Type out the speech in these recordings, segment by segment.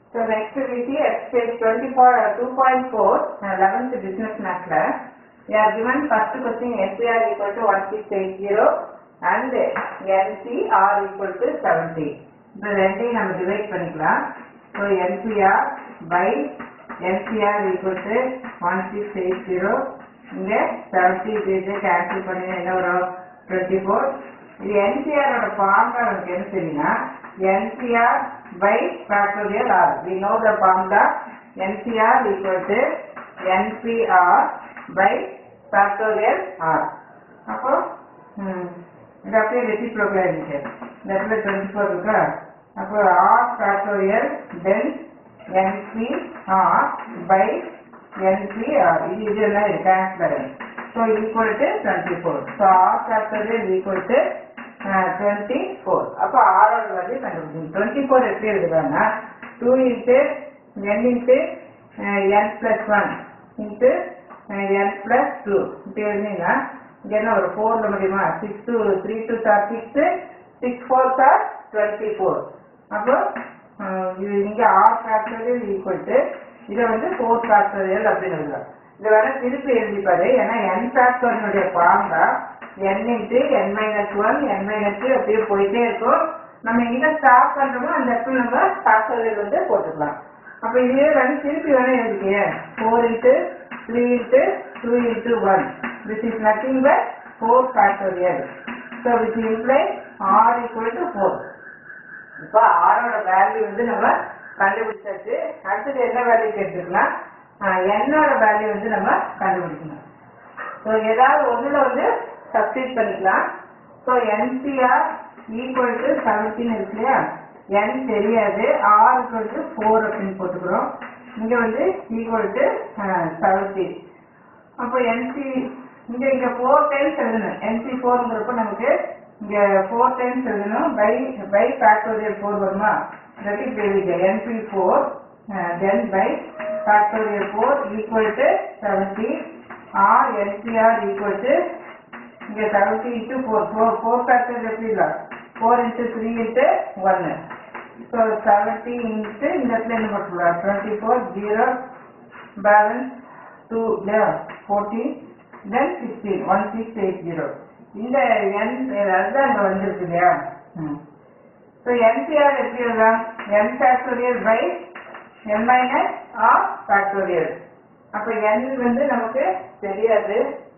So next we see exercise 24, uh, 2.4, uh, 11th business math class. We are given first question SCR equal to 1680 and NCR equal to 70. இந்த ரெண்டையும் நம்ம divide பண்ணிக்கலாம் so NCR by NCR equal to 1680 இங்க 70 இது இது cancel பண்ணி என்ன வரும் 24 இது NCR ஓட ஃபார்முலா நமக்கு என்ன தெரியும்னா NCR by factorial R. We know the formula NCR equal to NPR by factorial R. அப்போ ம், இது அப்படியே ரெசிப்ரோக்கல் இருந்துச்சு இந்த இடத்துல டுவெண்ட்டி ஃபோர் இருக்கா அப்போ R factorial then NPR by NPR இது இதெல்லாம் இது transparent so equal to twenty four so R factorial equal to twenty four அப்போ ஆரோட வேல்யூ கண்டுபிடிக்கணும் டுவெண்ட்டி ஃபோர் எப்படி எழுதுறாங்கன்னா two into N into N plus one into N plus two இப்படி எழுதிங்கன்னா இங்கே என்ன ஒரு ஃபோரில் முடியுமா six two three two sir six six four sir twenty four அப்போ அஹ், இது இங்கே ஆர் ஃபேக்டரியல் ஈக்குவல் டு இதை வந்து ஃபோர் ஃபேக்டரியல் அப்படின்னு எழுதலாம் இதை வேணா திருப்பி எழுதிப்பாரு ஏன்னா என் ஃபேக்டரியனுடைய formula n into n minus one n minus two அப்படியே போயிட்டே இருக்கும் நம்ம எங்க ஸ்டாப் பண்றோமோ அந்த இடத்துல நம்ம ஃபேக்டரியல் வந்து போட்டுக்கலாம் அப்ப இதே வந்து திருப்பி வேணா எழுதிக்கீங்க four into three into two into one this is nothing but four factorial so which imply r equal to four இப்போ ஆரோட வேல்யூ வந்து நம்ம கண்டுபிடிச்சாச்சு அடுத்தது என்ன வேல்யூ கேட்டுக்கலாம் என்னோட வேல்யூ வந்து நம்ம கண்டுபிடிக்கணும் ஸோ ஏதாவது ஒண்ணுல வந்து சப்ஸ்டிட் பண்ணிக்கலாம் so nCr equal to seventeen இருக்கு இல்லையா என் தெரியாது ஆர் ஈக்குவல் டு ஃபோர் அப்படின்னு போட்டுக்கிறோம் இங்க வந்து ஈக்குவல் டு செவன்டீன் அப்போ என்சி இங்க இங்க ஃபோர் டைம்ஸ் எழுதணும் என்சி ஃபோர்ங்கிறப்ப நமக்கு இங்க ஃபோர் டைம்ஸ் எழுதணும் பை பை ஃபேக்டோரியல் ஃபோர் வருமா இல்லாட்டி இப்படி எழுதிக்க N P four then by factorial four equal to seventy or N C R equal to இங்க seventy into four four four factor எப்படி இல்லை ஃபோர் இன்ட்டு த்ரீ இன்ட்டு ஒன்னு ஸோ செவன்டி இன்ட்டு இந்த இடத்துல என்ன போட்டுக்கலாம் twenty four zero balance two இல்லையா fourteen தென் sixteen one six eight zero இந்த என் அதுதான் இங்கே வந்திருக்கு இல்லையா ம் ஸோ என்சிஆர் எப்படி எழுதலாம் n factorial by n minus r factorial அப்போ என் வந்து நமக்கு தெரியாது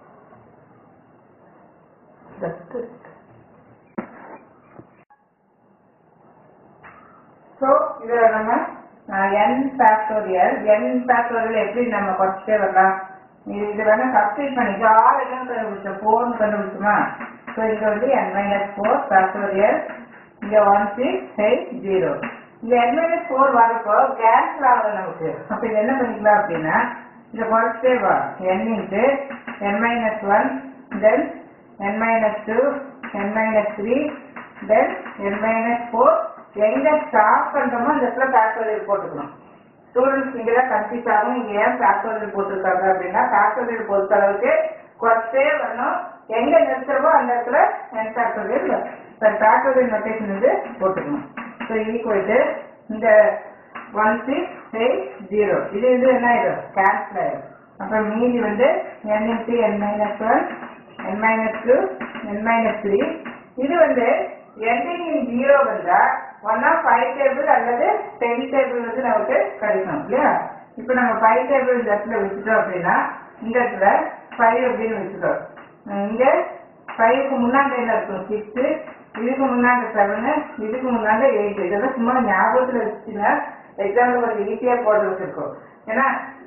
ஸோ இதில் நம்ம என் ஃபேக்டோரியல் என் ஃபேக்டோரியல் எப்படி நம்ம குறைச்சிட்டே வரலாம் இது இது வேணா சப்ஸ்டிட் பண்ணிக்கோ ஆர் என்ன கண்டுபிடிச்சோம் ஃபோர்னு கண்டுபிடிச்சோமா ஸோ இங்கே வந்து என் மைனஸ் ஃபோர் ஃபேக்டோரியல் இங்கே ஒன் சிக்ஸ் எயிட் ஜீரோ இந்த என் மைனஸ் ஃபோர் வரப்போ கேன்சல் ஆகல நமக்கு அப்போ இது என்ன பண்ணிக்கலாம் அப்படின்னா இதை குறைச்சிட்டே வா n into n minus one then n minus two n minus three then n minus four எங்க ஸ்டாப் பண்றோமோ அந்த இடத்துல ஃபேக்டோரியல் போட்டுக்கணும் ஸ்டூடெண்ட்ஸ் இங்க தான் கன்ஃபியூஸ் ஆகும் இங்க ஏன் ஃபேக்டோரியல் போட்டிருக்காங்க அப்படின்னா ஃபேக்டோரியல் பொறுத்த அளவுக்கு குறைச்சே வரணும் எங்க நிறுத்துறமோ அந்த இடத்துல என் ஃபேக்டோரியல் ஃபேக்டோரியல் நொட்டேஷன் வந்து போட்டுக்கணும் ஸோ ஈக்குவல் டு இந்த ஒன் சிக்ஸ் எயிட் ஜீரோ இது இது என்ன ஆயிடும் கேன்சல் ஆயிடும் அப்புறம் மீதி வந்து n into n minus one n minus two n minus three இது வந்து எண்டிங் இன் ஜீரோ வந்தா ஒன் ஆஃப் ஃபைவ் டேபிள் அல்லது டென் டேபிள் வந்து நமக்கு கிடைக்கும் இல்லையா இப்போ நம்ம ஃபைவ் டேபிள் இந்த இடத்துல வச்சுட்டோம் அப்படின்னா இந்த இடத்துல ஃபைவ் அப்படின்னு வச்சுட்டோம் உம் இங்க ஃபைவ்க்கு முன்னாடி என்ன இருக்கும் சிக்ஸு இதுக்கு முன்னாடி செவனு இதுக்கு முன்னாடி எயிட் இதெல்லாம் சும்மா ஞாபகத்தில் வச்சுன்னா எக்ஸாம்பிள் கொஞ்சம் ஈஸியாக போட்டு வச்சிருக்கோம் ஏன்னா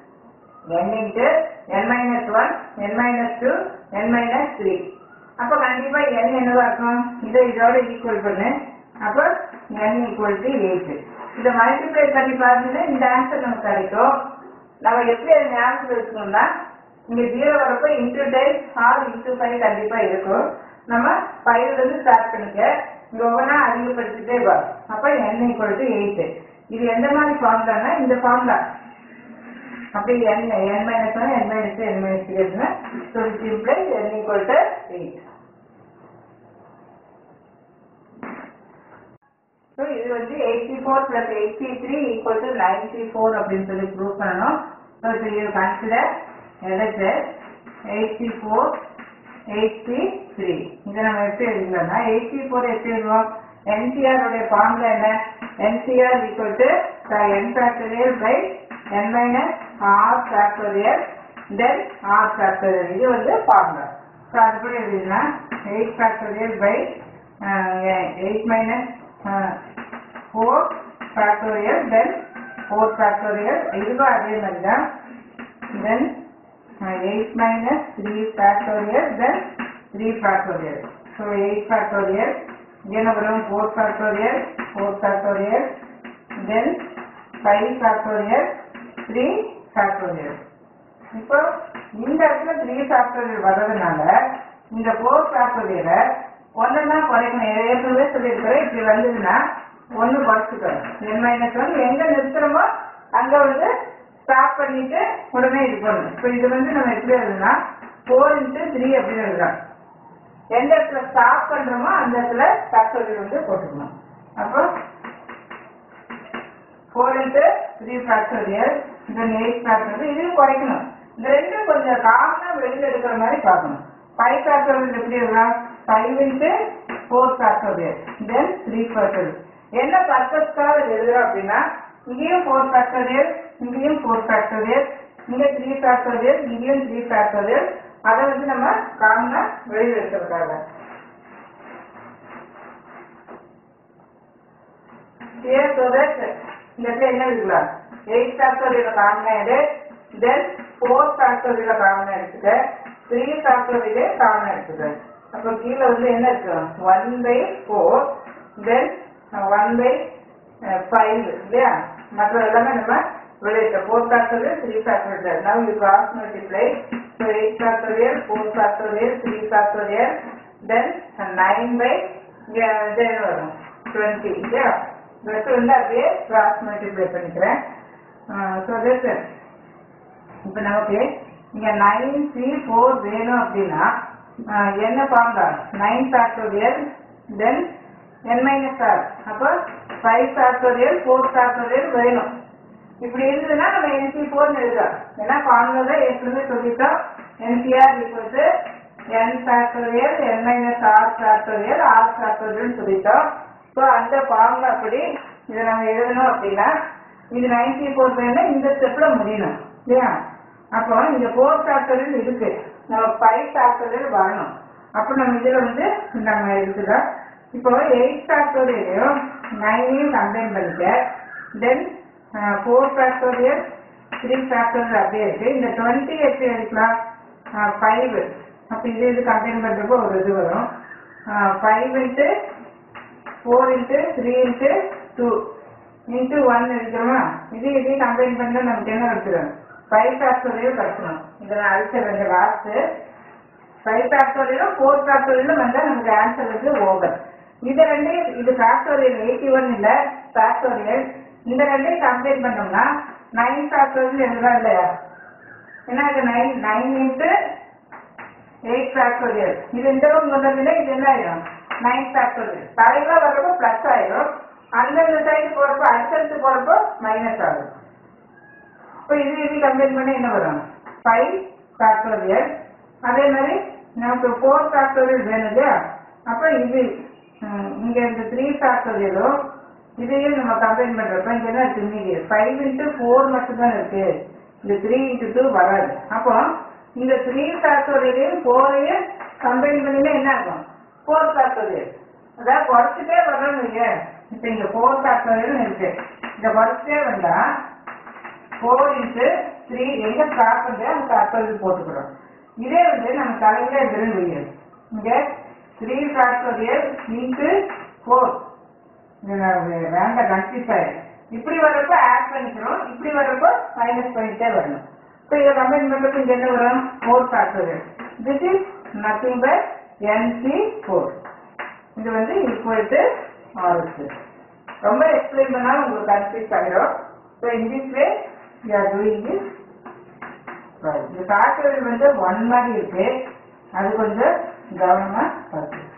n into n minus one n minus two n minus three அப்போ கண்டிப்பா n என்னவா இருக்கும் இதை இதோட ஈக்குவல் பண்ணு அப்போ n ஈக்குவல் டு எயிட் இதை மல்டிப்ளை பண்ணி பார்த்தீங்கன்னா இந்த ஆன்சர் நமக்கு கிடைக்கும் நம்ம எப்படி அதை ஞாபகத்தில் வச்சுக்கணும்னா இங்க ஜீரோ வரப்போ into times r into five கண்டிப்பா இருக்கும் நம்ம ஃபைவ்ல இருந்து ஸ்டார்ட் பண்ணிக்க இங்க ஒவ்வொன்றா அதிகப்படுத்திட்டே வரும் அப்போ n ஈக்குவல் டு எயிட் இது எந்த மாதிரி ஃபார்முலானா இந்த ஃபார்முலா அப்படி n n minus one n minus two n minus three அப்படின்னா so it imply n equal to eight so இது வந்து eighty four plus eighty three equal to ninety four அப்படின்னு சொல்லி ப்ரூவ் பண்ணணும் ஸோ இப்போ you consider elect eighty four eighty three இதை நம்ம எப்படி எழுதலாம்னா எயிட்டி ஃபோர் எப்படி எழுதுவோம் என்சிஆர் உடைய ஃபார்முலா என்ன nCr equal to n factorial by n minus r factorial then r factorial இது வந்து ஃபார்முலா ஸோ அதுபடி எழுதினா eight factorial by eight minus four factorial then four factorial இதுவும் அதே மாதிரி தான் then eight minus three factorial then three factorial so eight factorial என்ன வரும் four factorial four factorial then five factorial three factorial இப்போ இந்த இடத்துல த்ரீ ஃபேக்டோரியல் வர்றதுனால இந்த ஃபோர் ஃபேக்டோரியலை ஒன்றுனா குறைக்கணும் ஏற்கனவே சொல்லியிருக்கிறேன் இப்படி வந்ததுன்னா ஒன்று குறைச்சிக்கணும் என் மைனஸ் ஒன் எங்கே நிறுத்துறோமோ அங்கே வந்து ஸ்டாப் பண்ணிட்டு உடனே இது பண்ணணும் இப்போ இது வந்து நம்ம எப்படி எழுதுனா ஃபோர் இன்ட்டு த்ரீ அப்படின்னு எழுதலாம் எந்த இடத்துல ஸ்டாப் பண்ணுறோமோ அந்த இடத்துல ஃபேக்டோரியல் வந்து போட்டுக்கணும் அப்போ four into three factorial then eight factorial இதையும் குறைக்கணும் இந்த ரெண்டும் கொஞ்சம் காமனாக வெளியில் எடுக்கிற மாதிரி பார்க்கணும் ஃபைவ் ஃபேக்டோரியல் எப்படி எழுதலாம் five into four factorial then three factorial என்ன பர்பஸ்க்காக இது எழுதுறோம் அப்படின்னா இங்கேயும் ஃபோர் ஃபேக்டோரியல் இங்கேயும் ஃபோர் ஃபேக்டோரியல் இங்கே த்ரீ ஃபேக்டோரியல் இங்கேயும் த்ரீ ஃபேக்டோரியல் அதை வந்து நம்ம காமனாக வெளியில் எடுக்கிறதுக்காக here so that இந்த இடத்துல என்ன எழுதலாம் எயிட் ஃபேக்டோரியல காமனா எடு தென் ஃபோர் ஃபேக்டோரியல காமனா எடுத்துக்க த்ரீ ஃபேக்டோரியல காமனா எடுத்துக்க அப்போ கீழே வந்து என்ன இருக்கு one by four then one by five இல்லையா மற்ற எல்லாமே நம்ம வெளியிட்ட four factorial three factorial now you cross multiply so eight factorial four factorial three factorial then nine by ten வரும் டுவெண்ட்டி இல்லையா பஸ் வந்து அப்படியே கிராஸ் மல்டிப்ளை பண்ணிக்கிறேன் ஸோ தட் இப்போ நமக்கு இங்கே நைன் த்ரீ ஃபோர் வேணும் அப்படின்னா ஆஹ் என்ன formula nine factorial then n minus r அப்போ ஃபைவ் ஃபேக்டோரியல் ஃபோர் ஃபேக்டோரியல் வேணும் இப்படி இருந்ததுன்னா நம்ம என்சி ஃபோர்னு எழுதலாம் ஏன்னா ஃபார்முலா ஏற்கனவே சொல்லிட்டோம் nCr equal to n factorial n minus r factorial r factorial சொல்லிட்டோம் ஸோ அந்த ஃபார்முலா அப்படி இதை நம்ம எழுதணும் அப்படின்னா இது நைன்டி ஃபோர் வேணும் இந்த ஸ்டெப்பில் முடியணும் இல்லையா அப்போ இங்க ஃபோர் ஃபேக்டரில் இருக்கு நம்ம ஃபைவ் ஃபேக்டரில் வரணும் அப்போ நம்ம இதில் வந்து நம்ம இருக்குதா இப்போ எயிட் ஃபேக்டோரியலையும் நைனையும் கம்பைன் பண்ணிக்க then four factorial three factorial அப்படியே இருக்கு இந்த டுவெண்ட்டி எப்படி எடுக்கலாம் ஃபைவ் அப்போ இது இது கம்பைன் பண்ணுறப்போ ஒரு இது வரும் five into four into three into two into one எடுக்கிறோமா இது இதையும் கம்பைன் பண்ணால் நமக்கு என்ன கிடைச்சிடும் ஃபைவ் ஃபேக்டோரியல் கிடைச்சிடும் இதை நான் அழிச்ச ரெண்டு லாஸ்ட்டு ஃபைவ் ஃபேக்டோரியலும் ஃபோர் ஃபேக்டோரியலும் வந்தால் நமக்கு ஆன்சர் வந்து ஓவர் இது ரெண்டையும் இது ஃபேக்டோரியல் எயிட்டி ஒன் இல்லை ஃபேக்டோரியல் இந்த ரெண்டையும் கம்பைன் பண்ணோம்னா நைன் ஃபேக்டோரியல் எழுதலாம் இல்லையா ஏன்னா இது nine nine into eight factorial இது இந்த பக்கம் வந்ததுல இது என்ன ஆயிடும் நைன் ஃபேக்டோரியல் தலைகளாக வர்றப்போ ப்ளஸ் ஆயிடும் அந்தந்த சைடு போகிறப்போ அடுத்தடுத்து போகிறப்போ மைனஸ் ஆகும் இப்போ இது இது கம்பைன் பண்ணி என்ன வரும் ஃபைவ் ஃபேக்டோரியல் அதே மாதிரி நமக்கு ஃபோர் ஃபேக்டோரியல் வேணும் இல்லையா அப்போ இது ம், இங்க இந்த த்ரீ ஃபேக்டோரியலும் இதையும் நம்ம கம்பைன் பண்றப்ப இங்க என்ன இருக்கு மீதி ஃபைவ் இன்ட்டு ஃபோர் மட்டும்தான் இருக்கு இந்த த்ரீ இன்ட்டு டூ வராது அப்போ இந்த த்ரீ ஃபேக்டோரியலையும் ஃபோரையும் கம்பைன் பண்ணினா என்ன ஆகும் ஃபோர் ஃபேக்டோரியல் அதாவது குறைச்சிட்டே வர்றோம் நீங்க இப்போ இங்க ஃபோர் ஃபேக்டோரியல் இருக்கு இதை குறைச்சிட்டே வந்தா ஃபோர் இன்ட்டு த்ரீ எங்க ஸ்டார்ட் பண்ணுறோம் அந்த ஃபேக்டோரியல் போட்டுக்கிறோம் இதே வந்து நம்ம தலையில எதிரும் வையும் இங்க த்ரீ ஃபேக்டோரியல் இன்ட்டு ஃபோர் வேண்டாம் கன்ஃபியூஸ் ஆயிடும் இப்படி வர்றப்போ ஆட் பண்ணிக்கிறோம் இப்படி வர்றப்போ மைனஸ் பண்ணிட்டே வரணும் இப்போ இதை கம்பைன் பண்ணுறப்ப இங்க என்ன வரும் four factorial this is nothing but nC four இது வந்து ஈக்குவல் டு ஆர்எஸ் ரொம்ப எக்ஸ்பிளைன் பண்ணாலும் உங்களுக்கு கன்ஃபியூஸ் ஆகிடும் so in this way you are doing this இந்த ஃபேக்டோரியல் வந்து ஒன் மாதிரி இருக்கு அது கொஞ்சம் கவனமாக பார்த்து